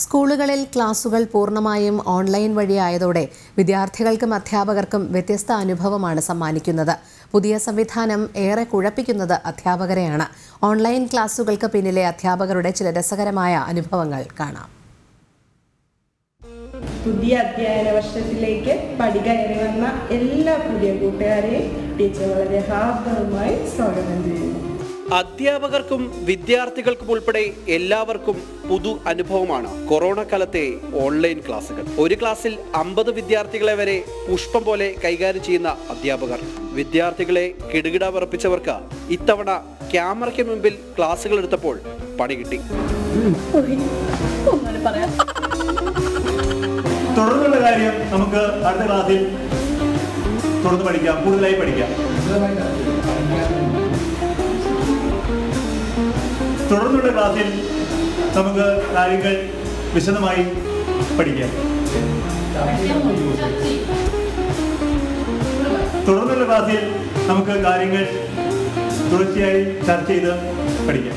സ്കൂളുകളിൽ ക്ലാസുകൾ പൂർണ്ണമായും ഓൺലൈൻ വഴിയായതോടെ വിദ്യാർത്ഥികൾക്കും അധ്യാപകർക്കും വ്യത്യസ്ത അനുഭവമാണ് സമ്മാനിക്കുന്നത് പുതിയ സംവിധാനം ഏറെ കുഴപ്പിക്കുന്നത് അധ്യാപകരെയാണ് ഓൺലൈൻ ക്ലാസുകൾക്ക് പിന്നിലെ അധ്യാപകരുടെ ചില രസകരമായ അനുഭവങ്ങൾ കാണാം പുതിയ അധ്യയന വർഷത്തിലേക്ക് പടികയറി വന്ന എല്ലാ പുതിയ കൂട്ടുകാരെയും ടീച്ചർ വളരെ ഹാർദവമായി സ്വാഗതം ചെയ്യുന്നു അധ്യാപകർക്കും വിദ്യാർത്ഥികൾക്കും ഉൾപ്പെടെ എല്ലാവർക്കും പുതു അനുഭവമാണ് കൊറോണ കാലത്തെ ഓൺലൈൻ ക്ലാസുകൾ ഒരു ക്ലാസ്സിൽ അമ്പത് വിദ്യാർത്ഥികളെ വരെ പുഷ്പം പോലെ കൈകാര്യം ചെയ്യുന്ന അധ്യാപകർ വിദ്യാർത്ഥികളെ കിടുകിട വിറപ്പിച്ചവർക്ക് ഇത്തവണ ക്യാമറയ്ക്ക് മുമ്പിൽ ക്ലാസുകൾ എടുത്തപ്പോൾ പണി കിട്ടി തുടർന്നുള്ള കാര്യം നമുക്ക് അടുത്ത ക്ലാസ്സിൽ തുടർന്ന് പഠിക്കാം കൂടുതലായി പഠിക്കാം തുടർന്നുള്ള ക്ലാസ്സിൽ നമുക്ക് കാര്യങ്ങൾ വിശദമായി പഠിക്കാം തുടർന്നുള്ള ക്ലാസ്സിൽ നമുക്ക് കാര്യങ്ങൾ തുടർച്ചയായി ചർച്ച ചെയ്ത് പഠിക്കാം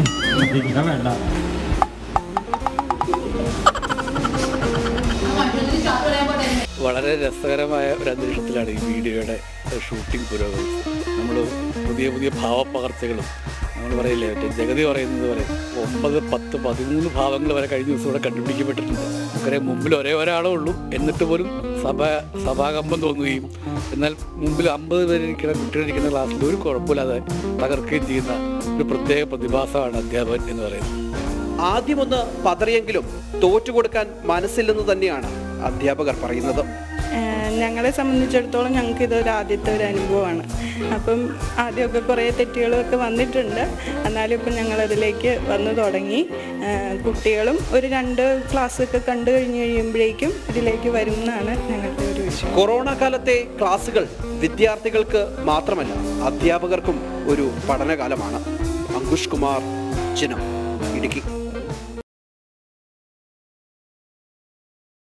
വളരെ രസകരമായ ഒരു അന്തരീക്ഷത്തിലാണ് ഈ വീഡിയോയുടെ ഷൂട്ടിംഗ് പുരോഗമിച്ചത് നമ്മൾ പുതിയ പുതിയ ഭാവപ്പകർച്ചകളും നമ്മൾ പറയില്ലേ മറ്റേ ജഗതി പറയുന്നത് പോലെ ഒമ്പത് പത്ത് പതിമൂന്ന് ഭാവങ്ങൾ വരെ കഴിഞ്ഞ ദിവസം ഇവിടെ കണ്ടുപിടിക്കപ്പെട്ടിട്ടുണ്ട് നമുക്കറിയാം മുമ്പിൽ ഒരേ ഒരാളേ ഉള്ളൂ എന്നിട്ട് പോലും സഭ സഭാകമ്പം തോന്നുകയും എന്നാൽ മുമ്പിൽ അമ്പത് പേരിരിക്കുന്ന കുട്ടികളിരിക്കുന്ന ക്ലാസ്സിൽ ഒരു കുഴപ്പമില്ലാതെ തകർക്കുകയും ചെയ്യുന്ന ഒരു പ്രത്യേക പ്രതിഭാസമാണ് അധ്യാപകൻ എന്ന് പറയുന്നത് ആദ്യമൊന്ന് പതറിയെങ്കിലും തോറ്റുകൊടുക്കാൻ മനസ്സില്ലെന്ന് തന്നെയാണ് അധ്യാപകർ പറയുന്നത് ഏഹ് ഞങ്ങളെ സംബന്ധിച്ചിടത്തോളം ഞങ്ങൾക്ക് ഇതൊരു ആദ്യത്തെ ഒരു അനുഭവമാണ് അപ്പം ആദ്യമൊക്കെ കുറേ തെറ്റുകളൊക്കെ വന്നിട്ടുണ്ട് എന്നാലും ഇപ്പം ഞങ്ങളതിലേക്ക് വന്നു തുടങ്ങി ഏഹ് കുട്ടികളും ഒരു രണ്ട് ക്ലാസ്സൊക്കെ കണ്ടു കഴിഞ്ഞ് കഴിയുമ്പോഴേക്കും ഇതിലേക്ക് വരും എന്നാണ് ഞങ്ങളുടെ ഒരു വിശ്വാസം കൊറോണ കാലത്തെ ക്ലാസുകൾ വിദ്യാർത്ഥികൾക്ക് മാത്രമല്ല അധ്യാപകർക്കും ഒരു പഠനകാലമാണ് അങ്കുഷ് കുമാർ ജനം ഇടുക്കി